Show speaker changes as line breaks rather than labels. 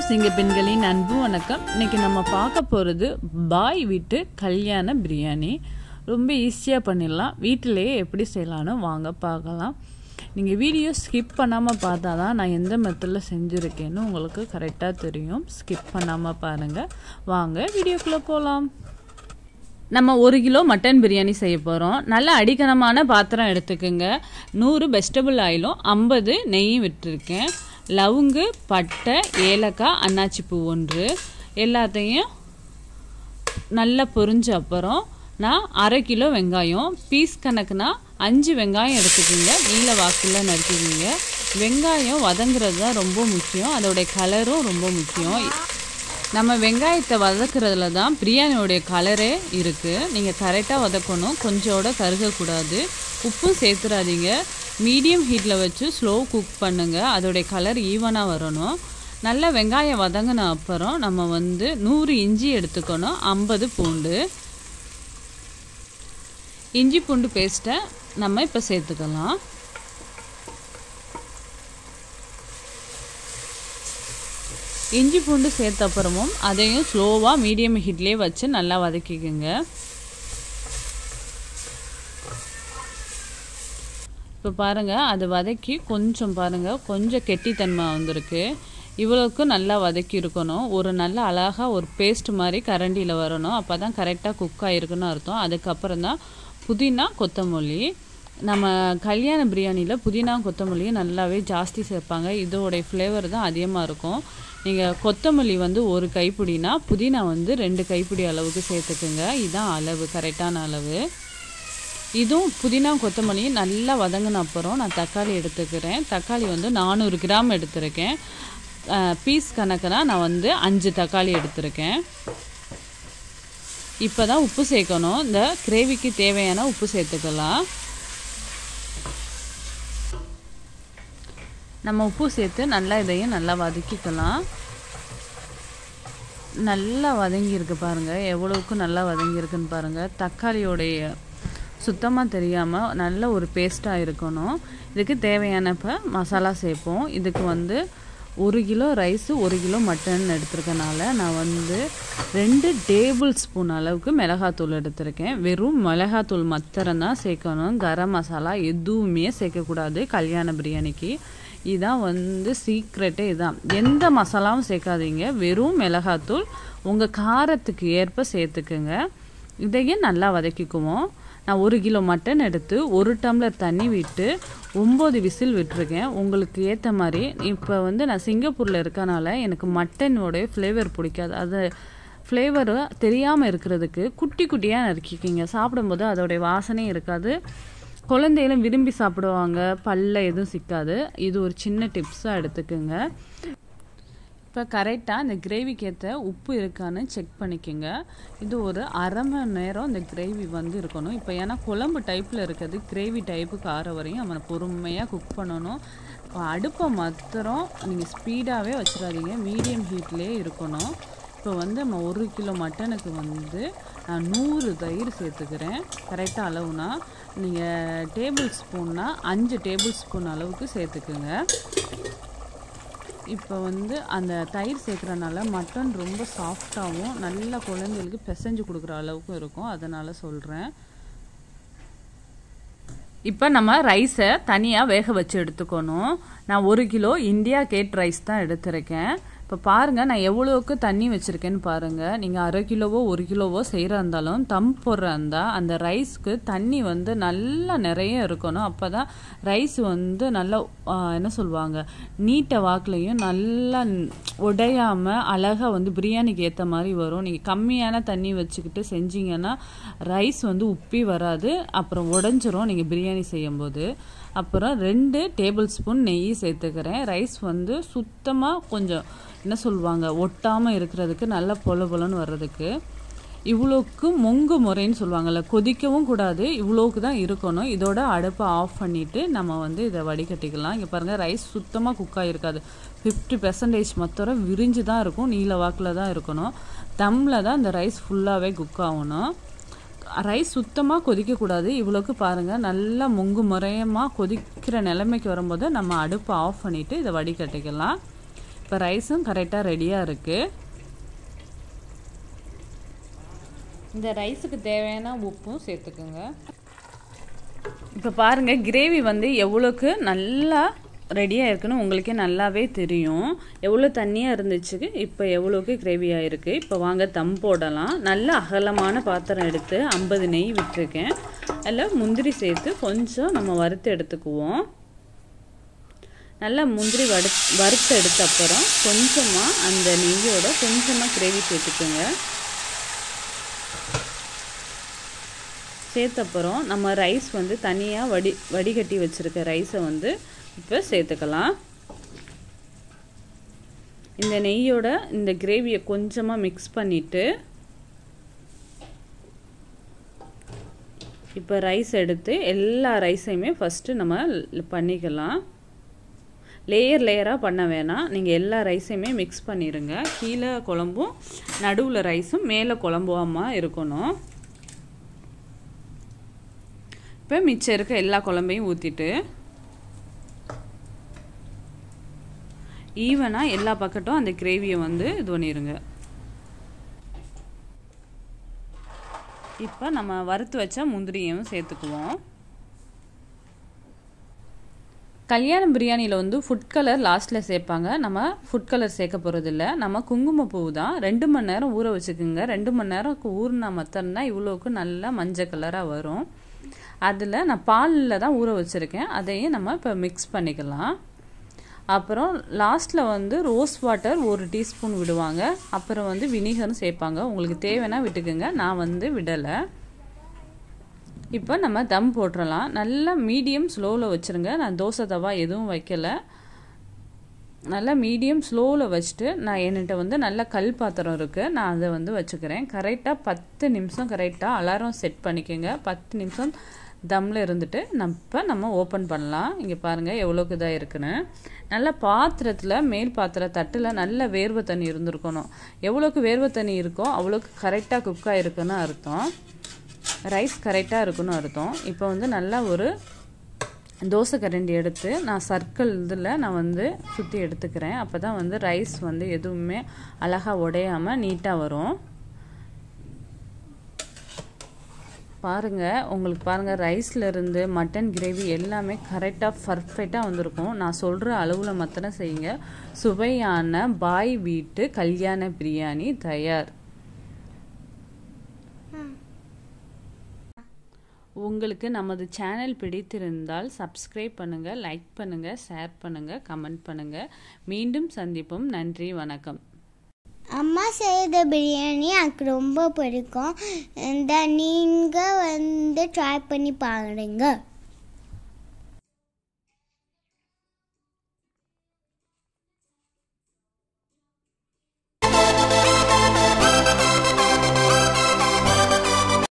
சிங்க பெண்களின் அன்பு வணக்கம் இன்னைக்கு நம்ம பார்க்க போகிறது பாய் வீட்டு கல்யாண பிரியாணி ரொம்ப ஈஸியாக பண்ணிடலாம் வீட்டிலேயே எப்படி செய்யலான்னு வாங்க பார்க்கலாம் நீங்கள் வீடியோ ஸ்கிப் பண்ணாமல் பார்த்தா தான் நான் எந்த மெத்தடில் செஞ்சுருக்கேன்னு உங்களுக்கு கரெக்டாக தெரியும் ஸ்கிப் பண்ணாமல் பாருங்கள் வாங்க வீடியோக்குள்ளே போகலாம் நம்ம ஒரு கிலோ மட்டன் பிரியாணி செய்ய போகிறோம் நல்ல அடிக்கனமான பாத்திரம் எடுத்துக்கோங்க நூறு வெஜிடபிள் ஆயிலும் ஐம்பது நெய்யும் விட்டுருக்கேன் லவுங்கு பட்டை ஏலக்காய் அன்னாச்சி பூ ஒன்று எல்லாத்தையும் நல்லா பொரிஞ்ச அப்புறம் நான் அரை கிலோ வெங்காயம் பீஸ் கணக்குனா அஞ்சு வெங்காயம் எடுத்துக்கோங்க நீல வாக்கில் நறுக்கிக்கிங்க வெங்காயம் வதங்குறது தான் ரொம்ப முக்கியம் அதோடைய கலரும் ரொம்ப முக்கியம் நம்ம வெங்காயத்தை வதக்குறதுல தான் பிரியாணியோடைய கலரே இருக்குது நீங்கள் கரெக்டாக வதக்கணும் கொஞ்சோட கருகக்கூடாது உப்பும் சேர்த்துறாதீங்க மீடியம் ஹீட்டில் வச்சு ஸ்லோ குக் பண்ணுங்கள் அதோடைய கலர் ஈவனாக வரணும் நல்லா வெங்காயம் வதங்கின அப்புறம் நம்ம வந்து நூறு இஞ்சி எடுத்துக்கணும் ஐம்பது பூண்டு இஞ்சி பூண்டு பேஸ்ட்டை நம்ம இப்போ சேர்த்துக்கலாம் இஞ்சி பூண்டு சேர்த்த அப்புறமும் அதையும் ஸ்லோவாக மீடியம் ஹீட்லேயே வச்சு நல்லா வதக்கிக்கோங்க இப்போ பாருங்கள் அது வதக்கி கொஞ்சம் பாருங்கள் கொஞ்சம் கெட்டித்தன்மை வந்திருக்கு இவ்வளோக்கு நல்லா வதக்கி இருக்கணும் ஒரு நல்ல அழகாக ஒரு பேஸ்ட் மாதிரி கரண்டியில் வரணும் அப்போ தான் கரெக்டாக குக் ஆகிருக்குன்னு அர்த்தம் அதுக்கப்புறம் தான் புதினா கொத்தமல்லி நம்ம கல்யாண பிரியாணியில் புதினா கொத்தமல்லியும் நல்லாவே ஜாஸ்தி சேர்ப்பாங்க இதோடைய ஃப்ளேவர் தான் அதிகமாக இருக்கும் நீங்கள் கொத்தமல்லி வந்து ஒரு கைப்பிடினா புதினா வந்து ரெண்டு கைப்பிடி அளவுக்கு சேர்த்துக்குங்க இதுதான் அளவு கரெக்டான அளவு இதுவும் புதினா கொத்தமல்லி நல்லா வதங்கின அப்புறம் நான் தக்காளி எடுத்துக்கிறேன் தக்காளி வந்து நானூறு கிராம் எடுத்திருக்கேன் பீஸ் கணக்குனா நான் வந்து அஞ்சு தக்காளி எடுத்திருக்கேன் இப்போ தான் உப்பு சேர்க்கணும் இந்த கிரேவிக்கு தேவையான உப்பு சேர்த்துக்கலாம் நம்ம உப்பு சேர்த்து நல்லா இதையும் நல்லா வதக்கிக்கலாம் நல்லா வதங்கியிருக்கு பாருங்கள் எவ்வளவுக்கு நல்லா வதங்கியிருக்குன்னு பாருங்கள் தக்காளியோடைய சுத்தமாக தெரியாமல் நல்ல ஒரு பேஸ்ட்டாக இருக்கணும் இதுக்கு தேவையான இப்போ மசாலா சேர்ப்போம் இதுக்கு வந்து ஒரு கிலோ ரைஸு ஒரு கிலோ மட்டன் எடுத்திருக்கனால நான் வந்து ரெண்டு டேபிள் ஸ்பூன் அளவுக்கு மிளகாத்தூள் எடுத்திருக்கேன் வெறும் மிளகாத்தூள் மாத்திரம் தான் சேர்க்கணும் கரம் மசாலா எதுவுமே சேர்க்கக்கூடாது கல்யாண பிரியாணிக்கு இதான் வந்து சீக்ரெட்டே இதான் எந்த மசாலாவும் சேர்க்காதீங்க வெறும் மிளகாத்தூள் உங்கள் காரத்துக்கு ஏற்ப சேர்த்துக்குங்க இதையும் நல்லா வதக்கிக்குவோம் நான் ஒரு கிலோ மட்டன் எடுத்து ஒரு டம்ளர் தண்ணி விட்டு ஒம்பது விசில் விட்டுருக்கேன் உங்களுக்கு ஏற்ற மாதிரி இப்போ வந்து நான் சிங்கப்பூரில் இருக்கனால எனக்கு மட்டனோடைய ஃப்ளேவர் பிடிக்காது அது ஃப்ளேவர் தெரியாமல் இருக்கிறதுக்கு குட்டி குட்டியாக நறுக்கிக்கிங்க சாப்பிடும்போது அதோடைய வாசனையும் இருக்காது குழந்தைகளும் விரும்பி சாப்பிடுவாங்க பல்ல எதுவும் சிக்காது இது ஒரு சின்ன டிப்ஸாக எடுத்துக்கோங்க இப்போ கரெக்டாக இந்த கிரேவிக்கு ஏற்ற உப்பு இருக்கான்னு செக் பண்ணிக்கோங்க இது ஒரு அரை மணி நேரம் இந்த கிரேவி வந்து இருக்கணும் இப்போ ஏன்னா குழம்பு டைப்பில் இருக்கிறது கிரேவி டைப்புக்கு ஆற வரையும் நம்ம பொறுமையாக குக் பண்ணணும் அடுப்பை மாத்திரம் நீங்கள் ஸ்பீடாகவே வச்சிடாதீங்க மீடியம் ஹீட்லேயே இருக்கணும் இப்போ வந்து நம்ம ஒரு கிலோ மட்டனுக்கு வந்து நான் நூறு தயிர் சேர்த்துக்கிறேன் கரெக்டாக அளவுனா நீங்கள் டேபிள் ஸ்பூன்னா அஞ்சு டேபிள் ஸ்பூன் அளவுக்கு சேர்த்துக்குங்க இப்போ வந்து அந்த தயிர் சேர்க்குறனால மட்டன் ரொம்ப சாஃப்டாகவும் நல்ல குழந்தைகளுக்கு பிசைஞ்சு கொடுக்குற அளவுக்கும் இருக்கும் அதனால் சொல்கிறேன் இப்போ நம்ம ரைஸை தனியாக வேக வச்சு எடுத்துக்கணும் நான் ஒரு கிலோ இந்தியா கேட் ரைஸ் தான் எடுத்திருக்கேன் இப்போ பாருங்கள் நான் எவ்வளோக்கு தண்ணி வச்சுருக்கேன்னு பாருங்கள் நீங்கள் அரை கிலோவோ ஒரு கிலோவோ செய்கிறா இருந்தாலும் தம் போடுற இருந்தால் அந்த ரைஸ்க்கு தண்ணி வந்து நல்லா நிறைய இருக்கணும் அப்போ தான் ரைஸ் வந்து நல்லா என்ன சொல்லுவாங்க நீட்டை வாக்குலையும் நல்லா உடையாமல் அழகாக வந்து பிரியாணிக்கு ஏற்ற மாதிரி வரும் நீங்கள் கம்மியான தண்ணி வச்சுக்கிட்டு செஞ்சீங்கன்னா ரைஸ் வந்து உப்பி வராது அப்புறம் உடஞ்சிரும் நீங்கள் பிரியாணி செய்யும்போது அப்புறம் ரெண்டு டேபிள் ஸ்பூன் நெய் சேர்த்துக்கிறேன் ரைஸ் வந்து சுத்தமாக கொஞ்சம் என்ன சொல்லுவாங்க ஒட்டாமல் இருக்கிறதுக்கு நல்லா பொல பொலன்னு வர்றதுக்கு இவ்வளோக்கு மொங்கு முறைன்னு சொல்லுவாங்கள்ல கொதிக்கவும் கூடாது இவ்வளோக்கு தான் இருக்கணும் இதோட அடுப்பை ஆஃப் பண்ணிவிட்டு நம்ம வந்து இதை வடிகட்டிக்கலாம் இங்கே பாருங்கள் ரைஸ் சுத்தமாக குக் ஆகிருக்காது ஃபிஃப்டி பெர்சன்டேஜ் மொத்தம் விரிஞ்சு தான் இருக்கும் நீல வாக்கில் தான் இருக்கணும் தம்மில் தான் இந்த ரைஸ் ஃபுல்லாகவே குக் ஆகணும் ரைஸ் சுத்தமாக கொதிக்கக்கூடாது இவ்வளோக்கு பாருங்கள் நல்லா முங்கு முறையமாக கொதிக்கிற நிலைமைக்கு வரும்போது நம்ம அடுப்பை ஆஃப் பண்ணிவிட்டு இதை வடிகட்டிக்கலாம் இப்போ ரைஸும் கரெக்டாக ரெடியாக இருக்குது இந்த ரைஸுக்கு தேவையான உப்பும் சேர்த்துக்குங்க இப்போ பாருங்கள் கிரேவி வந்து எவ்வளோக்கு நல்லா ரெடியாக இருக்குன்னு உங்களுக்கே நல்லாவே தெரியும் எவ்வளோ தண்ணியாக இருந்துச்சு இப்போ எவ்வளோக்கு கிரேவியாக இருக்குது இப்போ வாங்க தம் போடலாம் நல்ல அகலமான பாத்திரம் எடுத்து ஐம்பது நெய் விட்டுருக்கேன் அதில் முந்திரி சேர்த்து கொஞ்சம் நம்ம வறுத்து எடுத்துக்குவோம் நல்லா முந்திரி வடு வறுத்து எடுத்த அப்புறம் கொஞ்சமாக அந்த நெய்யோட கொஞ்சமாக கிரேவி சேர்த்துக்குங்க சேர்த்தப்புறம் நம்ம ரைஸ் வந்து தனியாக வடி வடிகட்டி வச்சுருக்க ரைஸை வந்து இப்போ சேர்த்துக்கலாம் இந்த நெய்யோட இந்த கிரேவியை கொஞ்சமாக மிக்ஸ் பண்ணிவிட்டு இப்போ ரைஸ் எடுத்து எல்லா ரைஸையுமே ஃபஸ்ட்டு நம்ம பண்ணிக்கலாம் லேயர் லேயராக பண்ண வேணாம் நீங்கள் எல்லா ரைஸையுமே மிக்ஸ் பண்ணிடுங்க கீழே குழம்பும் நடுவில் ரைஸும் மேலே குழம்புமா இருக்கணும் இப்போ மிச்சம் இருக்க எல்லா குழம்பையும் ஊற்றிட்டு ஈவனாக எல்லா பக்கட்டும் அந்த கிரேவியை வந்து இது பண்ணிடுங்க இப்போ நம்ம வறுத்து வச்ச முந்திரியையும் சேர்த்துக்குவோம் கல்யாண பிரியாணியில் வந்து ஃபுட் கலர் லாஸ்ட்டில் சேர்ப்பாங்க நம்ம ஃபுட் கலர் சேர்க்க போகிறதில்ல நம்ம குங்குமப்பூ தான் ரெண்டு மணி நேரம் ஊற வச்சுக்கோங்க ரெண்டு மணி நேரம் ஊறினா மத்தம்தான் இவ்வளோக்கு நல்லா மஞ்சள் கலராக வரும் அதில் நான் பாலில் தான் ஊற வச்சுருக்கேன் அதையும் நம்ம இப்போ மிக்ஸ் பண்ணிக்கலாம் அப்புறம் லாஸ்ட்டில் வந்து ரோஸ் வாட்டர் ஒரு டீஸ்பூன் விடுவாங்க அப்புறம் வந்து வினிகரும் சேர்ப்பாங்க உங்களுக்கு தேவைன்னா விட்டுக்குங்க நான் வந்து விடலை இப்போ நம்ம தம் போட்டுடலாம் நல்லா மீடியம் ஸ்லோவில் வச்சுருங்க நான் தோசை தவா எதுவும் வைக்கலை நல்லா மீடியம் ஸ்லோவில் வச்சுட்டு நான் என்கிட்ட வந்து நல்ல கல் பாத்திரம் இருக்குது நான் அதை வந்து வச்சுக்கிறேன் கரெக்டாக பத்து நிமிஷம் கரெக்டாக அலாரம் செட் பண்ணிக்கோங்க பத்து நிமிஷம் தம்மில் இருந்துட்டு நம்ம நம்ம ஓப்பன் பண்ணலாம் இங்கே பாருங்கள் எவ்வளோக்கு இதாக இருக்குன்னு நல்ல பாத்திரத்தில் மேல் பாத்திர தட்டில் நல்ல வேர்வை தண்ணி இருந்திருக்கணும் எவ்வளோக்கு வேர்வை தண்ணி இருக்கோ அவ்வளோக்கு கரெக்டாக குக் ஆகிருக்குன்னு அர்த்தம் ரைஸ் கரெக்டாக இருக்குன்னு அர்த்தம் இப்போ வந்து நல்லா ஒரு தோசை கரண்டி எடுத்து நான் சர்க்கிள் இதில் நான் வந்து சுற்றி எடுத்துக்கிறேன் அப்போ தான் வந்து ரைஸ் வந்து எதுவுமே அழகாக உடையாமல் நீட்டாக வரும் பாருங்கள் உங்களுக்கு பாருங்கள் ரைஸ்லேருந்து மட்டன் கிரேவி எல்லாமே கரெக்டாக பர்ஃபெக்டாக வந்திருக்கும் நான் சொல்கிற அளவில் மாத்திரம் செய்யுங்க சுவையான பாய் வீட்டு கல்யாண பிரியாணி தயார் உங்களுக்கு நமது சேனல் பிடித்திருந்தால் சப்ஸ்கிரைப் பண்ணுங்கள் லைக் பண்ணுங்கள் ஷேர் பண்ணுங்கள் கமெண்ட் பண்ணுங்கள் மீண்டும் சந்திப்போம் நன்றி வணக்கம்
அம்மா செய்த பிரியாணி எனக்கு ரொம்ப பிடிக்கும் இந்த நீங்கள் வந்து ட்ரை பண்ணி பாருங்க